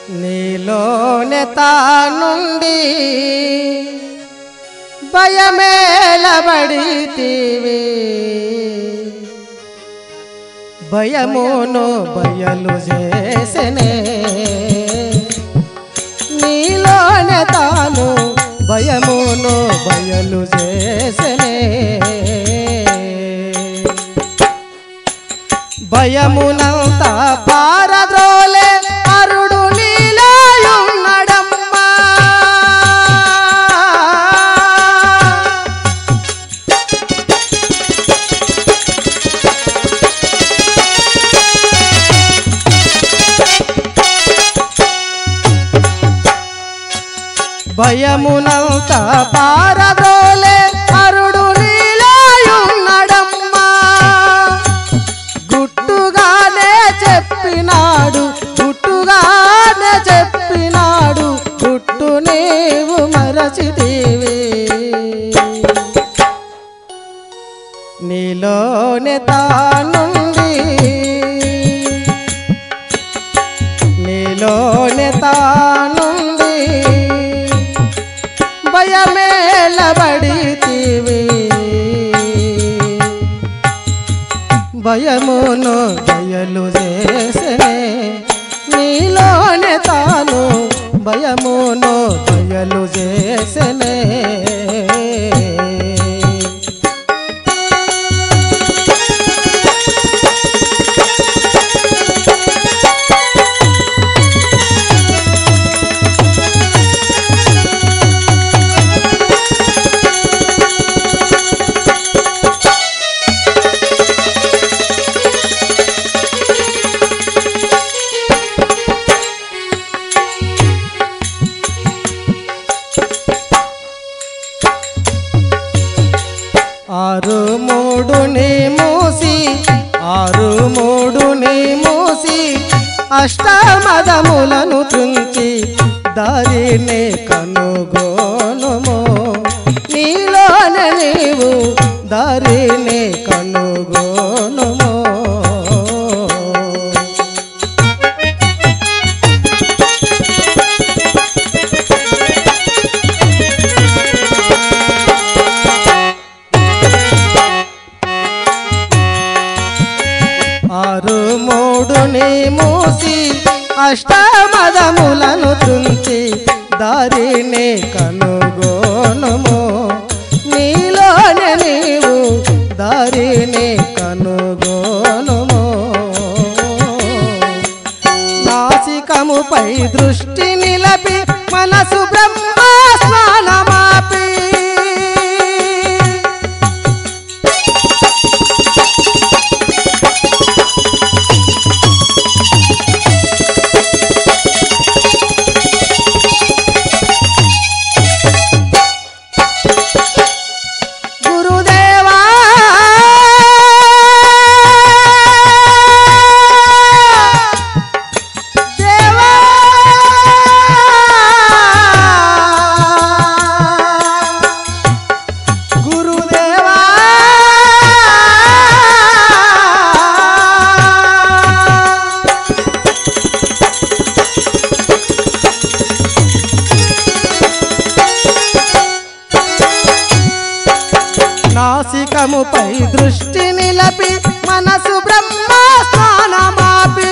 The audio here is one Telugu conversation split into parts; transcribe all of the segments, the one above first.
నీలోనే తానుండి భయమేలబడితివి భయమును బయలు చేసనే నీలోనే తాను భయమును బయలు చేసనే భయమునంతా పారద్రోలే అరుడు నీలాయున్నడమ్మా భయమునంతా పారద్రోలే అరుడు నీలాయున్నడమ్మా గుట్టుగానే చెప్పినాడు గుట్టుగానే చెప్పినాడు గుట్టు నీవు మరచితివి నీలోనే తానుండి నీలోనే తానుండి భయమేలబడితివి భయమును దయలు చేసనే నీలోనే తాను భయమును దయలు చేసనే ఆరు మూడుని మూసి ఆరు మూడుని మూసి అష్టమదములను తుంచి దారిని కనుగోనుము నీలోనే నీవు దారిని కనుగోనుము ఆరు మూడుని మూసి అష్టమదములను తుంచి దారిని కనుగోనుము నీలోనే నీవు దారిని కనుగోనుము నాసికముపై దృష్టి నిలపి మనసు బ్రహ్మ స్నానమాపి గురుదేవా దేవా గురుదేవా నాసికముపై దృష్టి నిలపి మనసు బ్రహ్మ స్థానమాపి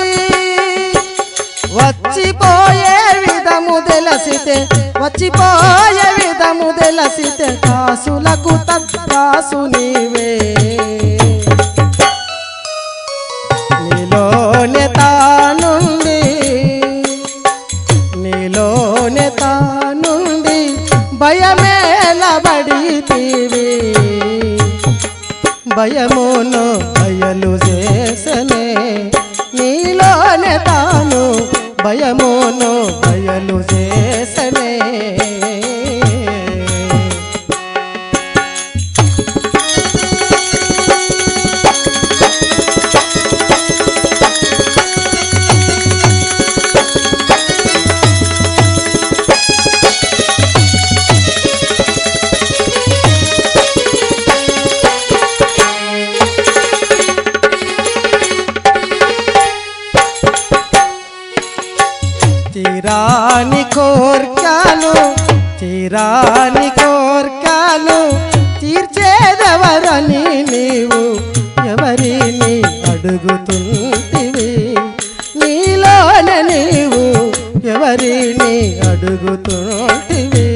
వచ్చిపోయే విధము తెలసితే వచ్చిపోయే విధము తెలసితే కాసులకు తత్కాసు నీవే నీలోనే తానుండి నీలోనే తానుండి భయమేలబడితివి భయమును బయలు చేసనే నీలోనే తాను భయమును బయలు చేసనే తీరా ఎవరని నీవు ఎవరిని అడుగుతుంటివి నీలోనే నీవు ఎవరిని అడుగుతుంటివి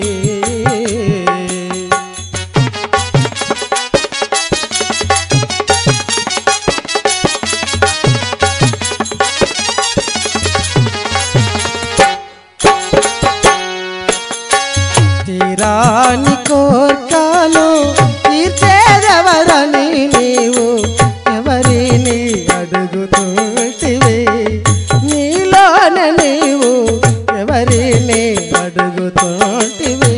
తీరాని కోర్కాలు తీర్చేదెవరని నీవు ఎవరిని అడుగుతుంటివి నీలోనే నీవు ఎవరిని అడుగుతుంటివి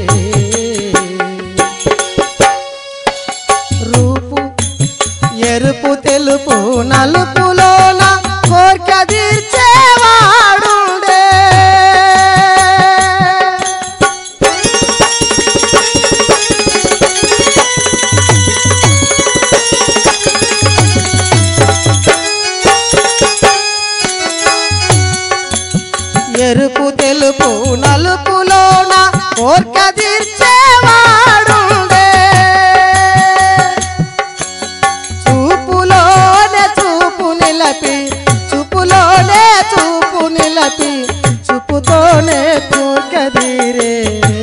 రూపు ఎరుపు తెలుపు నలుపులోన కోర్క తీర్చేవాడుండే ఎరుపు తెలుపు నలుపులోన కోర్క తీర్చేవాడుండే చూపులోనే చూపు నిలపి చూపులోనే చూపు నిలపి చూపుతోనే కోర్కదీరే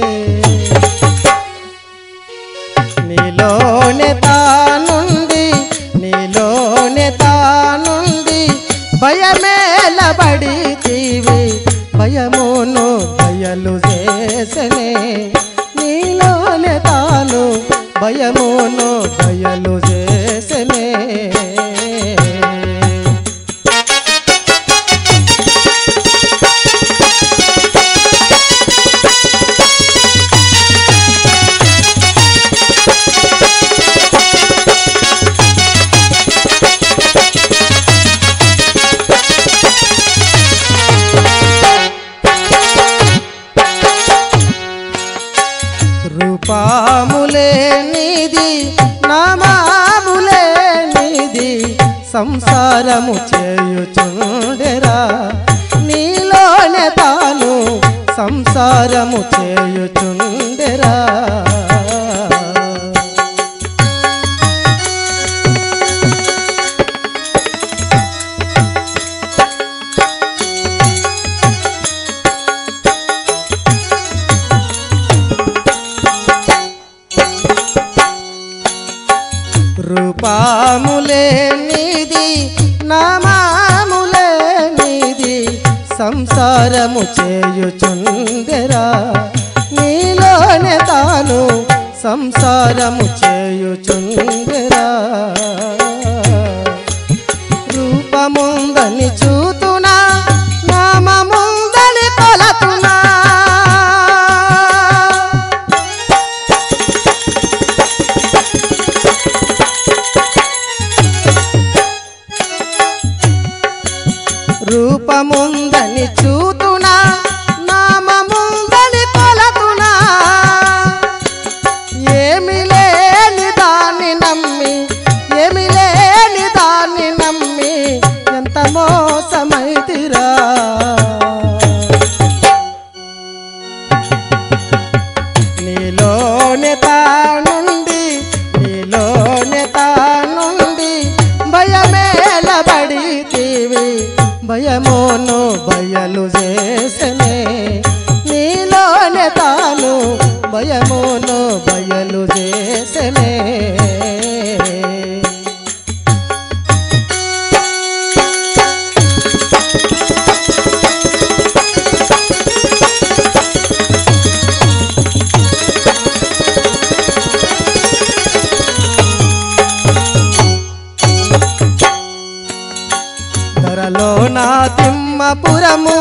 నీలోనే తానుంది నీలోనే తానుంది భయమేలబడి తీవి భయమును భయలు చేసనే నీలోనే తాను భయమును భయలు చేసనే రూపాములే నీది నామాములే నీది సంసారము చేయుచుండెరా నీలోనే తాను సంసారము చేయుచుండెరా రూపాములే నీది నామాములే నీది సంసారము చేయుచుందెరా నీలోనే తాను సంసారము చేయుచుందెరా రూపముందని చూతునా నామముందని కొలతునా రూపముందని చూతునా నామముందని కొలతునా ఏమి లేని దాన్ని నమ్మి ఏమి లేని దాన్ని నమ్మి ఎంత మోసమైతిరా నీలోనే తానుండి నీలోనే తానుండి భయమేలబడి తీవి భయమోను బయలు చేసనే నీలోనే తాను భయమోను బయలు చేసనే ధరలో నా తిమ్మపురము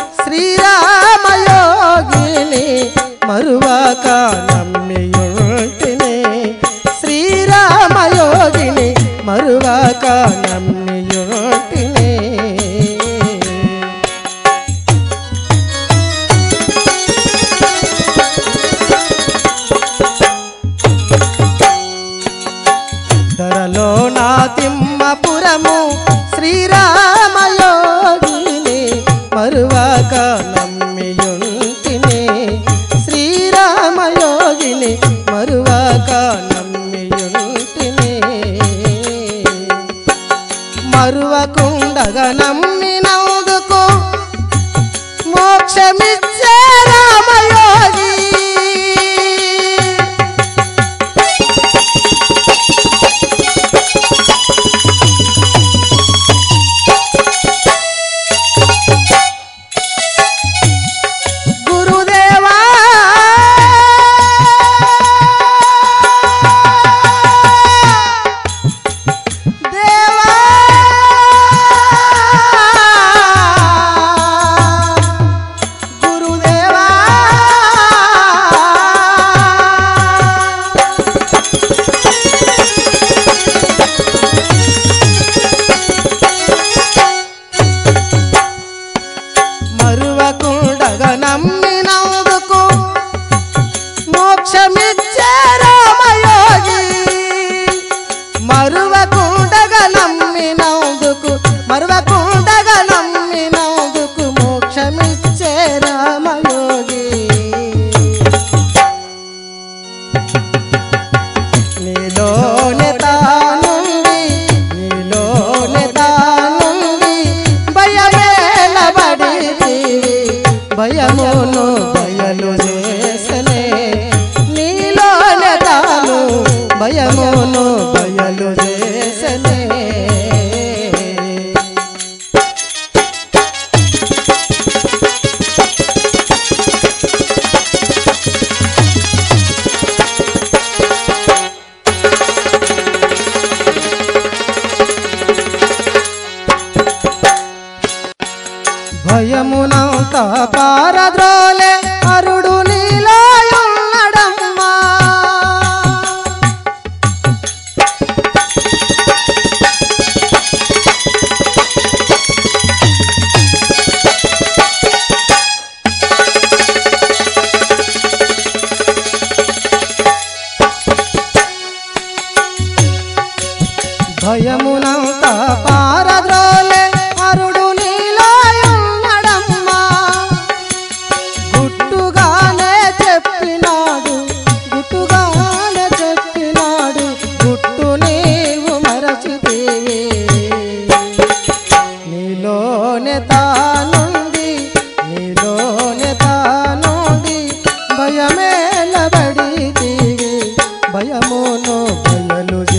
శ్రీరామయోగిని మరువాక నమ్మియుంటిని శ్రీరామయోగిని మరువాక నమ్మియుంటిని ధరలో నా తిమ్మపురము శ్రీరామయోగిని మరువాక నమ్మియుంటిని శ్రీరామయోగిని మరువాక నమ్మియుంటిని మరువకుండగా నమ్మినందుకు మోక్షమిచ్చే రామయోగి గురుదేవా దేవా గురుదేవా మరువకుండగా నమ్మినందుకు మోక్షమిచ్చే రామయోగి మరువకుండగా నమ్మినందుకు మరువకుండగా నమ్మినందుకు మోక్షమిచ్చే రామయోగి నీలోనే తానుంది నీలోనే తానుంది భయమేలబడి భయమును బయలు చేసనే నీలోనే తాను భయమును బయలు చేసనే భయమునంత పారద్రోలే అరుడు నీలాయున్నడమ్మా భయమునంత పారద్రోలే అరుడు నీలాయున్నడమ్మా గుట్టుగానే చెప్పినాడు గుట్టుగానే చెప్పినాడు గుట్టు నీవు మరచితివి నీలోనే తానుంది నీలోనే తానుంది భయమేలబడి భయమును బయలు